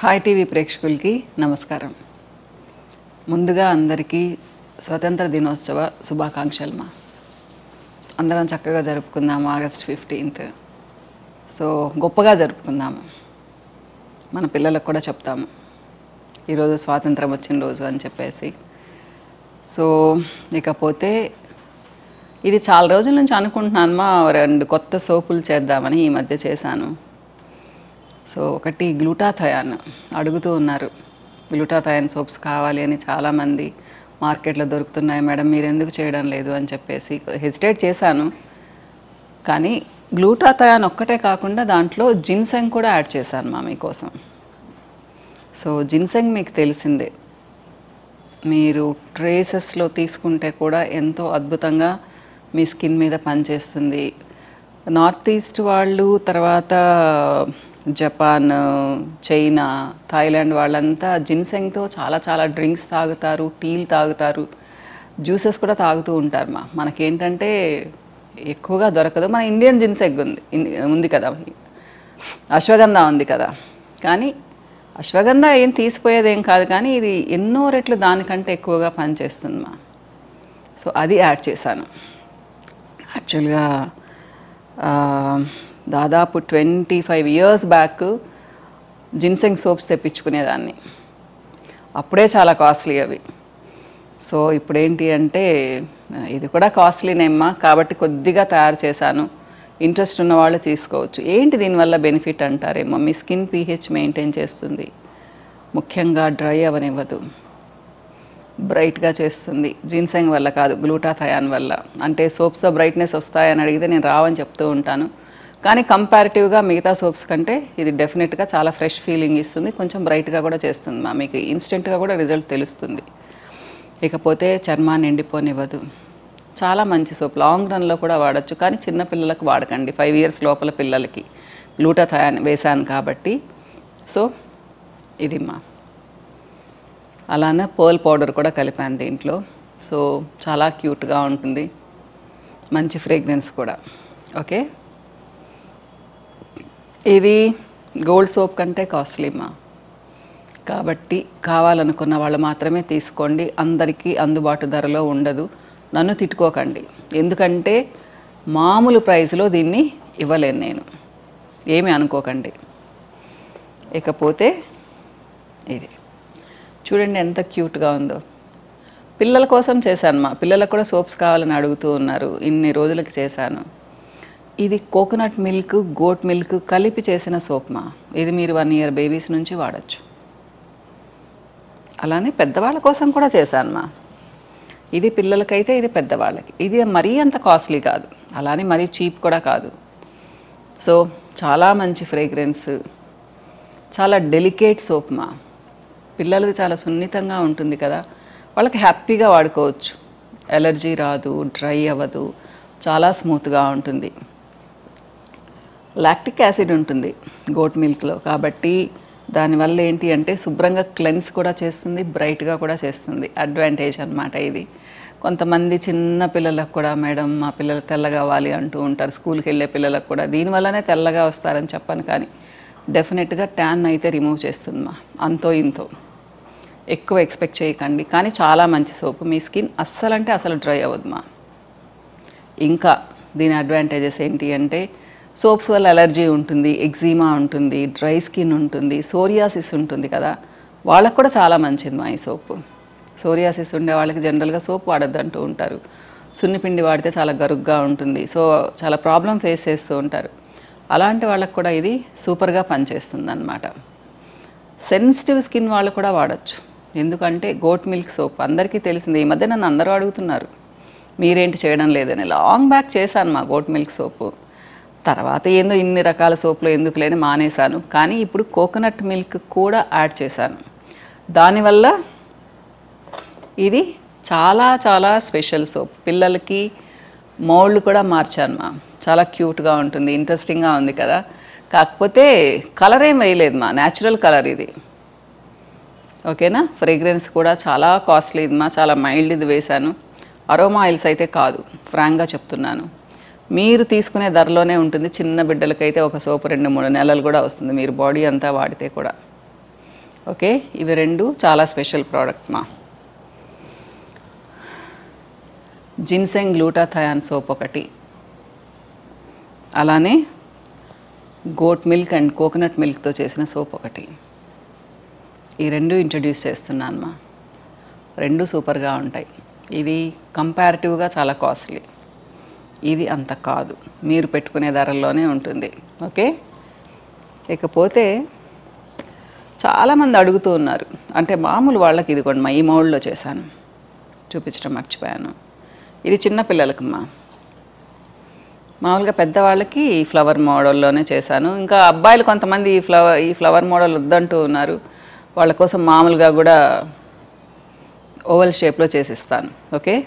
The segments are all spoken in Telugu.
హాయ్ టీవీ ప్రేక్షకులకి నమస్కారం ముందుగా అందరికీ స్వతంత్ర దినోత్సవ శుభాకాంక్షలు మా అందరం చక్కగా జరుపుకుందాము ఆగస్ట్ ఫిఫ్టీన్త్ సో గొప్పగా జరుపుకుందాము మన పిల్లలకు కూడా చెప్తాము ఈరోజు స్వాతంత్రం వచ్చిన రోజు అని చెప్పేసి సో ఇకపోతే ఇది చాలా రోజుల నుంచి అనుకుంటున్నాను మా రెండు కొత్త సోపులు చేద్దామని ఈ మధ్య చేశాను సో ఒకటి గ్లూటాథయాన్ అడుగుతూ ఉన్నారు గ్లూటాథయాన్ సోప్స్ కావాలి అని చాలామంది మార్కెట్లో దొరుకుతున్నాయి మేడం మీరు ఎందుకు చేయడం లేదు అని చెప్పేసి హెసిటేట్ చేశాను కానీ గ్లూటాథయాన్ ఒక్కటే కాకుండా దాంట్లో జిన్సెంగ్ కూడా యాడ్ చేశాను మా మీకోసం సో జిన్సెంగ్ మీకు తెలిసిందే మీరు ట్రేసెస్లో తీసుకుంటే కూడా ఎంతో అద్భుతంగా మీ స్కిన్ మీద పనిచేస్తుంది నార్త్ ఈస్ట్ వాళ్ళు తర్వాత జపాన్ చైనా థాయిలాండ్ వాళ్ళంతా జిన్సెంగ్తో చాలా చాలా డ్రింక్స్ తాగుతారు టీలు తాగుతారు జ్యూసెస్ కూడా తాగుతూ ఉంటారు మా మనకేంటంటే ఎక్కువగా దొరకదు మన ఇండియన్ జిన్సెగ్ ఉంది ఇన్- ఉంది కదా అశ్వగంధ ఉంది కదా కానీ అశ్వగంధ ఏం తీసిపోయేది ఏం కాదు కానీ ఇది ఎన్నో రెట్లు దానికంటే ఎక్కువగా పనిచేస్తుంది మా సో అది యాడ్ చేశాను యాక్చువల్గా ఆ, దాదాపు twenty five years back ginseng soaps తెప్పించుకునేదాన్ని అప్పుడే చాలా కాస్ట్లీ అవి సో ఇప్పుడు ఏంటి అంటే ఆ, ఇది కూడా కాస్ట్లీనేమ్మా కాబట్టి కొద్దిగా తయారు చేశాను ఇంట్రెస్ట్ ఉన్న వాళ్ళు తీసుకోవచ్చు ఏంటి దీనివల్ల బెనిఫిట్ అంటారేమో మీ స్కిన్ పీహెచ్ మెయింటైన్ చేస్తుంది ముఖ్యంగా డ్రై అవనివ్వదు బ్రైట్గా చేస్తుంది జీన్సెంగ్ వల్ల కాదు గ్లూటాథయాన్ వల్ల అంటే సోప్స్తో బ్రైట్నెస్ వస్తాయని అడిగితే నేను రావని చెప్తూ ఉంటాను కానీ కంపారిటివ్గా మిగతా సోప్స్ కంటే ఇది డెఫినెట్గా చాలా ఫ్రెష్ ఫీలింగ్ ఇస్తుంది కొంచెం బ్రైట్గా కూడా చేస్తుంది మా మీకు ఇన్స్టెంట్గా కూడా రిజల్ట్ తెలుస్తుంది ఇకపోతే చర్మాన్ని ఎండిపోనివ్వదు చాలా మంచి సోప్ లాంగ్ రన్లో కూడా వాడచ్చు కానీ చిన్న పిల్లలకు వాడకండి ఫైవ్ ఇయర్స్ లోపల పిల్లలకి గ్లూటాథయాన్ వేశాను కాబట్టి సో ఇది మా అలానే పర్ల్ పౌడర్ కూడా కలిపాను దీంట్లో సో చాలా క్యూట్గా ఉంటుంది మంచి ఫ్రేగ్రెన్స్ కూడా ఓకే ఇది గోల్డ్ సోప్ కంటే కాస్ట్లీ మా కాబట్టి కావాలనుకున్న వాళ్ళు మాత్రమే తీసుకోండి అందరికీ అందుబాటు ధరలో ఉండదు నన్ను తిట్టుకోకండి ఎందుకంటే మామూలు ప్రైస్లో దీన్ని ఇవ్వలేను నేను ఏమీ అనుకోకండి ఇకపోతే ఇది చూడండి ఎంత క్యూట్గా ఉందో పిల్లల కోసం చేశాను మా పిల్లలకు కూడా సోప్స్ కావాలని అడుగుతూ ఉన్నారు ఇన్ని రోజులకి చేశాను ఇది కోకోనట్ మిల్క్ గోట్ మిల్క్ కలిపి చేసిన సోప్ మా ఇది మీరు వన్ ఇయర్ బేబీస్ నుంచి వాడచ్చు అలానే పెద్దవాళ్ళ కోసం కూడా చేశాను మా ఇది పిల్లలకైతే ఇది పెద్దవాళ్ళకి ఇది మరీ అంత కాస్ట్లీ కాదు అలానే మరీ చీప్ కూడా కాదు సో చాలా మంచి ఫ్రేగ్రెన్స్ చాలా డెలికేట్ సోప్ మా పిల్లలది చాలా సున్నితంగా ఉంటుంది కదా వాళ్ళకి హ్యాపీగా వాడుకోవచ్చు ఎలర్జీ రాదు డ్రై అవ్వదు చాలా స్మూత్గా ఉంటుంది లాక్టిక్ యాసిడ్ ఉంటుంది గోట్ మిల్క్లో కాబట్టి దానివల్ల ఏంటి అంటే శుభ్రంగా క్లెన్స్ కూడా చేస్తుంది బ్రైట్గా కూడా చేస్తుంది అడ్వాంటేజ్ అన్నమాట ఇది కొంతమంది చిన్న పిల్లలకు కూడా మేడం మా పిల్లలు తెల్లగా అవ్వాలి అంటూ ఉంటారు స్కూల్కి వెళ్ళే పిల్లలకు కూడా దీనివల్లనే తెల్లగా వస్తారని చెప్పను కానీ డెఫినెట్గా ట్యాన్ అయితే రిమూవ్ చేస్తుంది మా అంతో ఇంతో ఎక్కువ ఎక్స్పెక్ట్ చేయకండి కానీ చాలా మంచి సోపు మీ స్కిన్ అస్సలంటే అసలు డ్రై అవ్వదు మా ఇంకా దీని అడ్వాంటేజెస్ ఏంటి అంటే సోప్స్ వల్ల అలర్జీ ఉంటుంది ఎగ్జీమా ఉంటుంది డ్రై స్కిన్ ఉంటుంది సోరియాసిస్ ఉంటుంది కదా వాళ్ళకు కూడా చాలా మంచిది మా ఈ సోపు సోరియాసిస్ ఉండే వాళ్ళకి జనరల్గా సోప్ వాడద్దు అంటూ ఉంటారు సున్నిపిండి వాడితే చాలా గరుగ్గా ఉంటుంది సో చాలా ప్రాబ్లం ఫేస్ చేస్తూ ఉంటారు అలాంటి వాళ్ళకి కూడా ఇది సూపర్గా పనిచేస్తుంది అనమాట సెన్సిటివ్ స్కిన్ వాళ్ళు కూడా వాడచ్చు ఎందుకంటే గోట్ మిల్క్ సోప్ అందరికీ తెలిసింది ఈ మధ్య నన్ను అందరూ అడుగుతున్నారు మీరేంటి చేయడం లేదని లాంగ్ బ్యాక్ చేశాను మా గోట్ మిల్క్ సోపు తర్వాత ఏందో ఇన్ని రకాల సోపులు ఎందుకు లేని మానేశాను కానీ ఇప్పుడు కోకోనట్ మిల్క్ కూడా యాడ్ చేశాను దానివల్ల ఇది చాలా చాలా స్పెషల్ సోప్ పిల్లలకి మౌళ్ళు కూడా మార్చాను మా చాలా క్యూట్గా ఉంటుంది ఇంట్రెస్టింగ్గా ఉంది కదా కాకపోతే కలర్ ఏం వేయలేదు మా న్యాచురల్ కలర్ ఇది ఓకేనా ఫ్రేగ్రెన్స్ కూడా చాలా కాస్ట్లీ ఇది మా చాలా మైల్డ్ ఇది వేశాను అరోమా ఆయిల్స్ అయితే కాదు ఫ్రాంక్గా చెప్తున్నాను మీరు తీసుకునే ధరలోనే ఉంటుంది చిన్న బిడ్డలకైతే ఒక సోపు రెండు మూడు నెలలు కూడా వస్తుంది మీరు బాడీ అంతా వాడితే కూడా ఓకే ఇవి రెండు చాలా స్పెషల్ ప్రోడక్ట్ మా జిన్సెంగ్ గ్లూటాథయాన్ సోప్ ఒకటి అలానే గోట్ మిల్క్ అండ్ కోకోనట్ మిల్క్తో చేసిన సోప్ ఒకటి ఈ రెండు ఇంట్రడ్యూస్ చేస్తున్నాను మా రెండు సూపర్గా ఉంటాయి ఇది కంపారిటివ్గా చాలా కాస్ట్లీ ఇది అంత కాదు మీరు పెట్టుకునే ధరల్లోనే ఉంటుంది ఓకే ఇకపోతే చాలామంది అడుగుతూ ఉన్నారు అంటే మామూలు వాళ్ళకి ఇదిగోండి మా ఈ మౌల్డ్లో చేశాను చూపించడం మర్చిపోయాను ఇది చిన్న పిల్లలకమ్మా మామూలుగా పెద్దవాళ్ళకి ఈ ఫ్లవర్ మోడల్లోనే చేశాను ఇంకా అబ్బాయిలు కొంతమంది ఈ ఫ్లవర్ ఈ ఫ్లవర్ మోడల్ వద్దంటూ ఉన్నారు వాళ్ళ కోసం మామూలుగా కూడా ఓవల్ షేప్లో చేసిస్తాను ఓకే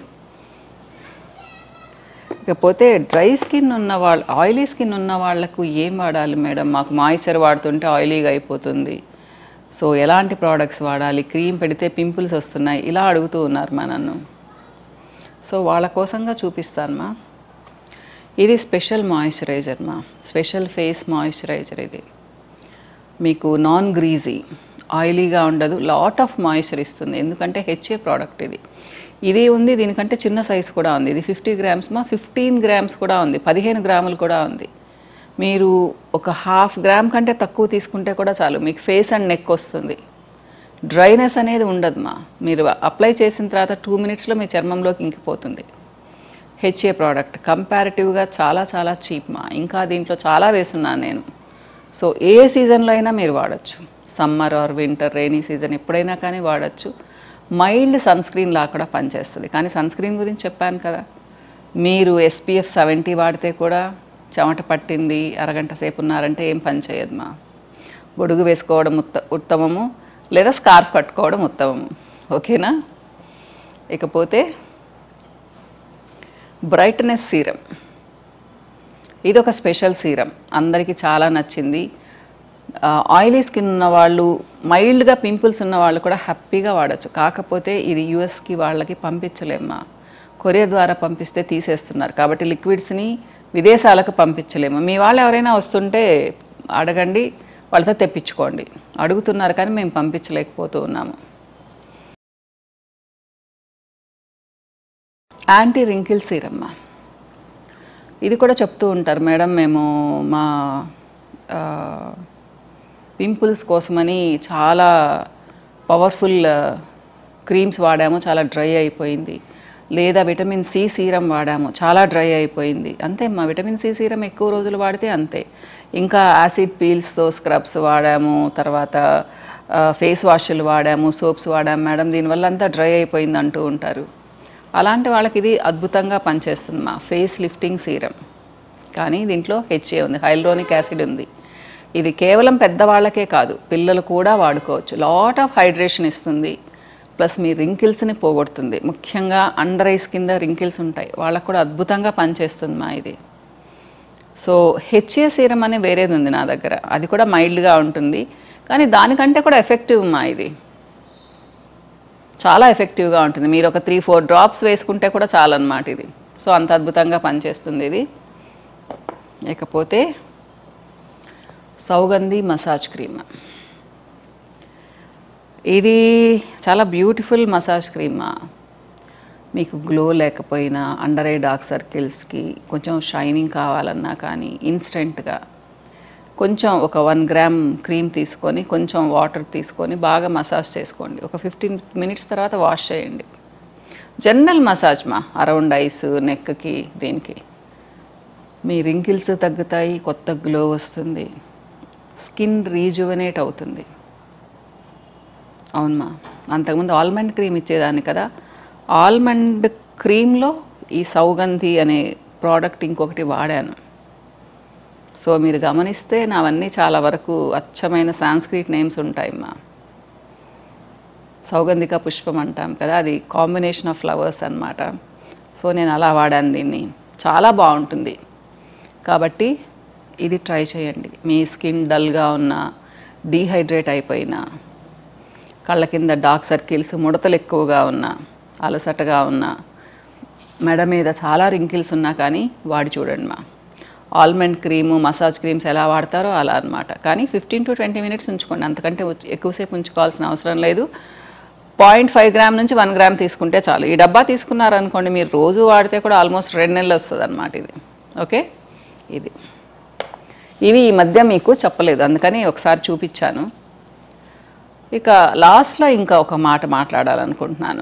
ఇకపోతే డ్రై స్కిన్ ఉన్న వాళ్ళ ఆయిలీ స్కిన్ ఉన్న వాళ్ళకు ఏం వాడాలి మేడం మాకు మాయిశ్చర్ వాడుతుంటే ఆయిలీగా అయిపోతుంది సో ఎలాంటి ప్రోడక్ట్స్ వాడాలి క్రీమ్ పెడితే పింపుల్స్ వస్తున్నాయి ఇలా అడుగుతూ ఉన్నారు మా నన్ను సో వాళ్ళ కోసంగా చూపిస్తాను మా ఇది స్పెషల్ మాయిశ్చరైజర్ మా స్పెషల్ ఫేస్ మాయిశ్చరైజర్ ఇది మీకు నాన్ గ్రీజీ ఆయిలీగా ఉండదు లాట్ ఆఫ్ మాయిశ్చర్ ఇస్తుంది ఎందుకంటే హెచ్ఏ ప్రోడక్ట్ ఇది ఇది ఉంది దీనికంటే చిన్న సైజ్ కూడా ఉంది ఇది ఫిఫ్టీ గ్రామ్స్ మా ఫిఫ్టీన్ గ్రామ్స్ కూడా ఉంది పదిహేను గ్రాములు కూడా ఉంది మీరు ఒక హాఫ్ గ్రామ్ కంటే తక్కువ తీసుకుంటే కూడా చాలు మీకు ఫేస్ అండ్ నెక్ వస్తుంది డ్రైనెస్ అనేది ఉండదు మా మీరు అప్లై చేసిన తర్వాత టూ మినిట్స్లో మీ చర్మంలోకి ఇంకిపోతుంది హెచ్ఏ ప్రోడక్ట్ కంపారిటివ్గా చాలా చాలా చీప్ మా ఇంకా దీంట్లో చాలా వేసున్నాను నేను సో ఏ సీజన్లో అయినా మీరు వాడచ్చు summer or winter rainy season ఎప్పుడైనా కానీ వాడచ్చు మైల్డ్ సన్ స్క్రీన్ లా కూడా పనిచేస్తుంది కానీ సన్ స్క్రీన్ గురించి చెప్పాను కదా మీరు ఎస్పీఎఫ్ సెవెంటీ వాడితే కూడా చెమట పట్టింది అరగంట సేపు ఉన్నారంటే ఏం పని చేయదు మా గొడుగు వేసుకోవడం ఉత్త ఉత్తమము లేదా స్కార్ఫ్ కట్టుకోవడం ఉత్తమము ఓకేనా ఇకపోతే బ్రైట్నెస్ సీరం ఇది ఒక స్పెషల్ సీరం అందరికీ చాలా నచ్చింది ఆయిలీ స్కిన్ ఉన్న వాళ్ళు మైల్డ్గా పింపుల్స్ ఉన్న వాళ్ళు కూడా హ్యాపీగా వాడచ్చు కాకపోతే ఇది యూఎస్కి వాళ్ళకి పంపించలేమ్మా కొరియర్ ద్వారా పంపిస్తే తీసేస్తున్నారు కాబట్టి లిక్విడ్స్ని విదేశాలకు పంపించలేము మీ వాళ్ళు ఎవరైనా వస్తుంటే అడగండి వాళ్ళతో తెప్పించుకోండి అడుగుతున్నారు కానీ మేము పంపించలేకపోతూ ఉన్నాము యాంటీ రింకిల్ సీరమ్మా ఇది కూడా చెప్తూ ఉంటారు మేడం మేము మా పింపుల్స్ కోసమని చాలా పవర్ఫుల్ క్రీమ్స్ వాడాము చాలా డ్రై అయిపోయింది లేదా విటమిన్ సి సీరం వాడాము చాలా డ్రై అయిపోయింది అంతే మా విటమిన్ సి సీరం ఎక్కువ రోజులు వాడితే అంతే ఇంకా యాసిడ్ పీల్స్తో స్క్రబ్స్ వాడాము తర్వాత ఫేస్ వాష్లు వాడాము సోప్స్ వాడాము మేడం దీనివల్ల అంతా డ్రై అయిపోయింది అంటూ ఉంటారు అలాంటి వాళ్ళకి ఇది అద్భుతంగా పనిచేస్తుంది మా ఫేస్ లిఫ్టింగ్ సీరం కానీ దీంట్లో హెచ్ఏ ఉంది హైల్రోనిక్ యాసిడ్ ఉంది ఇది కేవలం పెద్దవాళ్ళకే కాదు పిల్లలు కూడా వాడుకోవచ్చు లాట్ ఆఫ్ హైడ్రేషన్ ఇస్తుంది ప్లస్ మీ రింకిల్స్ని పోగొడుతుంది ముఖ్యంగా అండర్ ఐస్ కింద రింకిల్స్ ఉంటాయి వాళ్ళకు కూడా అద్భుతంగా పనిచేస్తుంది మా ఇది సో హెచ్ఏ సీరం అనే వేరేది ఉంది నా దగ్గర అది కూడా మైల్డ్గా ఉంటుంది కానీ దానికంటే కూడా ఎఫెక్టివ్ మా ఇది చాలా ఎఫెక్టివ్గా ఉంటుంది మీరు ఒక త్రీ ఫోర్ డ్రాప్స్ వేసుకుంటే కూడా చాలన్నమాట ఇది సో అంత అద్భుతంగా పనిచేస్తుంది ఇది ఇకపోతే సౌగంధి మసాజ్ క్రీమ్ ఇది చాలా బ్యూటిఫుల్ మసాజ్ క్రీమా మీకు గ్లో లేకపోయినా అండర్ ఐ డార్క్ సర్కిల్స్కి కొంచెం షైనింగ్ కావాలన్నా కానీ ఇన్స్టెంట్గా కొంచెం ఒక వన్ గ్రామ్ క్రీమ్ తీసుకొని కొంచెం వాటర్ తీసుకొని బాగా మసాజ్ చేసుకోండి ఒక ఫిఫ్టీన్ మినిట్స్ తర్వాత వాష్ చేయండి జనరల్ మసాజ్ మా అరౌండ్ ఐస్ నెక్కి దీనికి మీ రింకిల్స్ తగ్గుతాయి కొత్త గ్లో వస్తుంది స్కిన్ రీజువనేట్ అవుతుంది అవునమ్మా అంతకుముందు ఆల్మండ్ క్రీమ్ ఇచ్చేదాన్ని కదా ఆల్మండ్ క్రీమ్లో ఈ సౌగంధి అనే ప్రోడక్ట్ ఇంకొకటి వాడాను సో మీరు గమనిస్తే నావన్నీ చాలా వరకు అచ్చమైన సాంస్క్రిట్ నేమ్స్ ఉంటాయమ్మా సౌగంధిక పుష్పం అంటాం కదా అది కాంబినేషన్ ఆఫ్ ఫ్లవర్స్ అన్నమాట సో నేను అలా వాడాను దీన్ని చాలా బాగుంటుంది కాబట్టి ఇది ట్రై చేయండి మీ స్కిన్ డల్గా ఉన్న డీహైడ్రేట్ అయిపోయినా కళ్ళ కింద డార్క్ సర్కిల్స్ ముడతలు ఎక్కువగా ఉన్నా అలసటగా ఉన్నా మెడ మీద చాలా రింకిల్స్ ఉన్నా కానీ వాడి చూడండి మా ఆల్మండ్ క్రీము మసాజ్ క్రీమ్స్ ఎలా వాడతారో అలా అన్నమాట కానీ ఫిఫ్టీన్ టు ట్వంటీ మినిట్స్ ఉంచుకోండి అంతకంటే ఉచ్- ఎక్కువసేపు ఉంచుకోవాల్సిన అవసరం లేదు పాయింట్ ఫైవ్ గ్రామ్ నుంచి వన్ గ్రామ్ తీసుకుంటే చాలు ఈ డబ్బా తీసుకున్నారనుకోండి మీరు రోజు వాడితే కూడా ఆల్మోస్ట్ రెండు నెలలు వస్తుంది అనమాట ఇది ఓకే ఇది ఇవి ఈ మధ్య మీకు చెప్పలేదు అందుకని ఒకసారి చూపించాను ఇక లాస్ట్లో ఇంకా ఒక మాట మాట్లాడాలనుకుంటున్నాను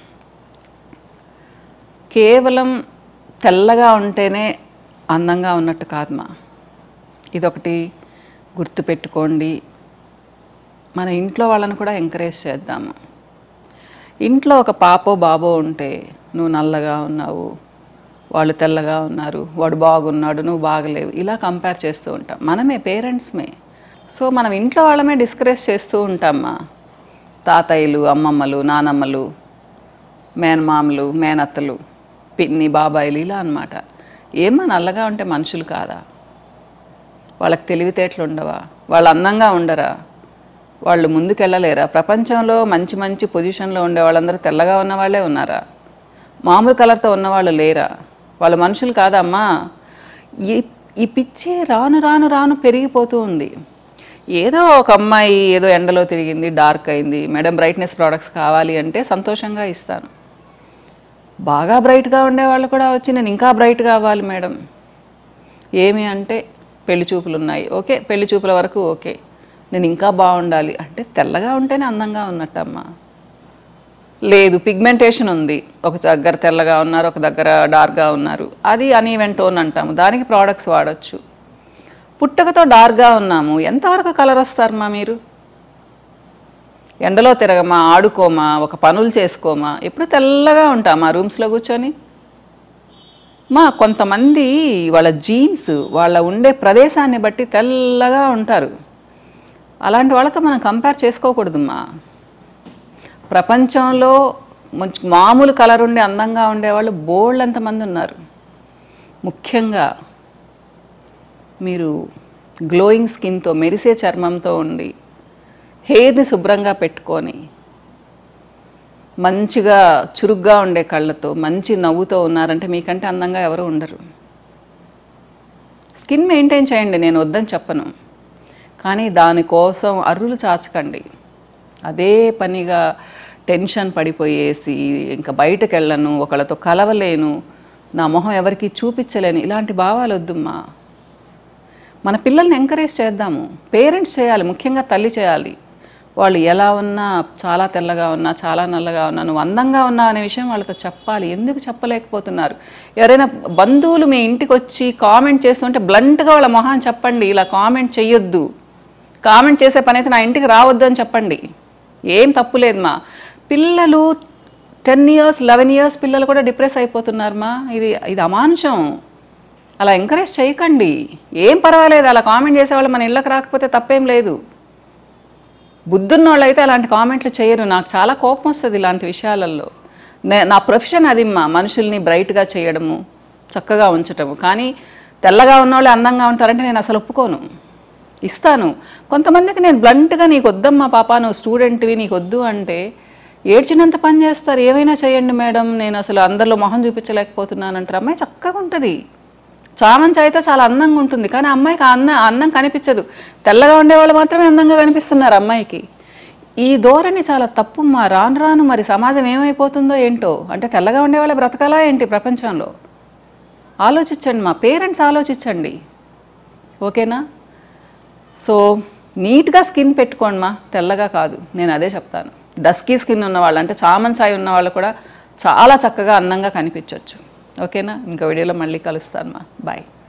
కేవలం తెల్లగా ఉంటేనే అందంగా ఉన్నట్టు కాదమ్మా ఇదొకటి గుర్తుపెట్టుకోండి మన ఇంట్లో వాళ్ళని కూడా ఎంకరేజ్ చేద్దాము ఇంట్లో ఒక పాపో బాబో ఉంటే నువ్వు నల్లగా ఉన్నావు వాళ్ళు తెల్లగా ఉన్నారు వాడు బాగున్నాడు నువ్వు బాగలేవు ఇలా కంపేర్ చేస్తూ ఉంటాం మనమే పేరెంట్స్మే సో మనం ఇంట్లో వాళ్ళమే డిస్కరేజ్ చేస్తూ ఉంటామ్మా తాతయ్యలు అమ్మమ్మలు నానమ్మలు మేనమామలు మేనత్తలు పిన్ని బాబాయిలు ఇలా అన్నమాట ఏమా నల్లగా ఉంటే మనుషులు కాదా వాళ్ళకి తెలివితేటలు ఉండవా వాళ్ళు అందంగా ఉండరా వాళ్ళు ముందుకెళ్ళలేరా ప్రపంచంలో మంచి మంచి పొజిషన్లో ఉండే వాళ్ళందరూ తెల్లగా ఉన్న వాళ్ళే ఉన్నారా మామూలు కలర్తో ఉన్నవాళ్ళు లేరా వాళ్ళ మనుషులు కాదమ్మా ఈ ఈ పిచ్చి రాను రాను రాను పెరిగిపోతూ ఉంది ఏదో ఒక అమ్మాయి ఏదో ఎండలో తిరిగింది డార్క్ అయింది మేడం బ్రైట్నెస్ ప్రోడక్ట్స్ కావాలి అంటే సంతోషంగా ఇస్తాను బాగా బ్రైట్గా ఉండేవాళ్ళు కూడా వచ్చి నేను ఇంకా బ్రైట్ కావాలి మేడం ఏమి అంటే పెళ్లి చూపులు ఉన్నాయి ఓకే పెళ్లి చూపుల వరకు ఓకే నేను ఇంకా బాగుండాలి అంటే తెల్లగా ఉంటేనే అందంగా ఉన్నట్టమ్మా లేదు పిగ్మెంటేషన్ ఉంది ఒక దగ్గర తెల్లగా ఉన్నారు ఒక దగ్గర డార్క్గా ఉన్నారు అది అనీవెన్ టోన్ అంటాము దానికి ప్రోడక్ట్స్ వాడచ్చు పుట్టకతో డార్క్గా ఉన్నాము ఎంతవరకు కలర్ వస్తారమ్మా మీరు ఎండలో తిరగమా ఆడుకోమా ఒక పనులు చేసుకోమా ఎప్పుడు తెల్లగా ఉంటామా రూమ్స్లో కూర్చొని మా కొంతమంది వాళ్ళ జీన్స్ వాళ్ళ ఉండే ప్రదేశాన్ని బట్టి తెల్లగా ఉంటారు అలాంటి వాళ్ళతో మనం కంపేర్ చేసుకోకూడదమ్మా ప్రపంచంలో మంచి మామూలు కలర్ ఉండే అందంగా ఉండేవాళ్ళు బోల్డ్ అంతమంది ఉన్నారు ముఖ్యంగా మీరు గ్లోయింగ్ స్కిన్తో మెరిసే చర్మంతో ఉండి హెయిర్ని శుభ్రంగా పెట్టుకొని మంచిగా చురుగ్గా ఉండే కళ్ళతో మంచి నవ్వుతో ఉన్నారంటే మీకంటే అందంగా ఎవరు ఉండరు స్కిన్ మెయింటైన్ చేయండి నేను వద్దని చెప్పను కానీ దానికోసం అర్రులు చాచకండి అదే పనిగా టెన్షన్ పడిపోయేసి ఇంకా బయటకు వెళ్ళను ఒకళ్ళతో కలవలేను నా మొహం ఎవరికి చూపించలేను ఇలాంటి భావాలు వద్దమ్మా మన పిల్లల్ని ఎంకరేజ్ చేద్దాము పేరెంట్స్ చేయాలి ముఖ్యంగా తల్లి చేయాలి వాళ్ళు ఎలా ఉన్నా చాలా తెల్లగా ఉన్నా చాలా నల్లగా ఉన్నా నువ్వు అందంగా ఉన్నా అనే విషయం వాళ్ళకి చెప్పాలి ఎందుకు చెప్పలేకపోతున్నారు ఎవరైనా బంధువులు మీ ఇంటికి వచ్చి కామెంట్ చేస్తుంటే బ్లంట్గా వాళ్ళ మొహాన్ని చెప్పండి ఇలా కామెంట్ చెయ్యొద్దు కామెంట్ చేసే పని అయితే నా ఇంటికి రావద్దు అని చెప్పండి ఏం తప్పు లేదు మా పిల్లలు టెన్ ఇయర్స్ లెవెన్ ఇయర్స్ పిల్లలు కూడా డిప్రెస్ అయిపోతున్నారు మా ఇది ఇది అమానుషం అలా ఎంకరేజ్ చేయకండి ఏం పర్వాలేదు అలా కామెంట్ చేసేవాళ్ళు మన ఇళ్ళకి రాకపోతే తప్పేం లేదు బుద్ధున్న వాళ్ళు అయితే అలాంటి కామెంట్లు చేయరు నాకు చాలా కోపం వస్తుంది ఇలాంటి విషయాలలో నే- నా ప్రొఫెషన్ అది మా మనుషుల్ని బ్రైట్గా చేయడము చక్కగా ఉంచటము కానీ తెల్లగా ఉన్నవాళ్ళు అందంగా ఉంటారంటే నేను అసలు ఒప్పుకోను ఇస్తాను కొంతమందికి నేను బ్లంట్గా నీకు వద్దమ్మా పాప నువ్వు స్టూడెంట్వి నీకు వద్దు అంటే ఏడ్చినంత పని చేస్తారు ఏమైనా చేయండి మేడం నేను అసలు అందరిలో మొహం చూపించలేకపోతున్నాను అంటారు అమ్మాయి చక్కగా ఉంటుంది చామంతి అయితే చాలా అందంగా ఉంటుంది కానీ అమ్మాయికి ఆ అన్న అందం కనిపించదు తెల్లగా ఉండేవాళ్ళు మాత్రమే అందంగా కనిపిస్తున్నారు అమ్మాయికి ఈ ధోరణి చాలా తప్పు మా రాను రాను మరి సమాజం ఏమైపోతుందో ఏంటో అంటే తెల్లగా ఉండేవాళ్ళే బ్రతకాలా ఏంటి ప్రపంచంలో ఆలోచించండి మా పేరెంట్స్ ఆలోచించండి ఓకేనా సో నీట్గా స్కిన్ పెట్టుకోండి మా తెల్లగా కాదు నేను అదే చెప్తాను డస్కీ స్కిన్ ఉన్న వాళ్ళు అంటే చామన్ సాయి ఉన్న వాళ్ళు కూడా చాలా చక్కగా అందంగా కనిపించవచ్చు ఓకేనా ఇంకో వీడియోలో మళ్ళీ కలుస్తాను మా బాయ్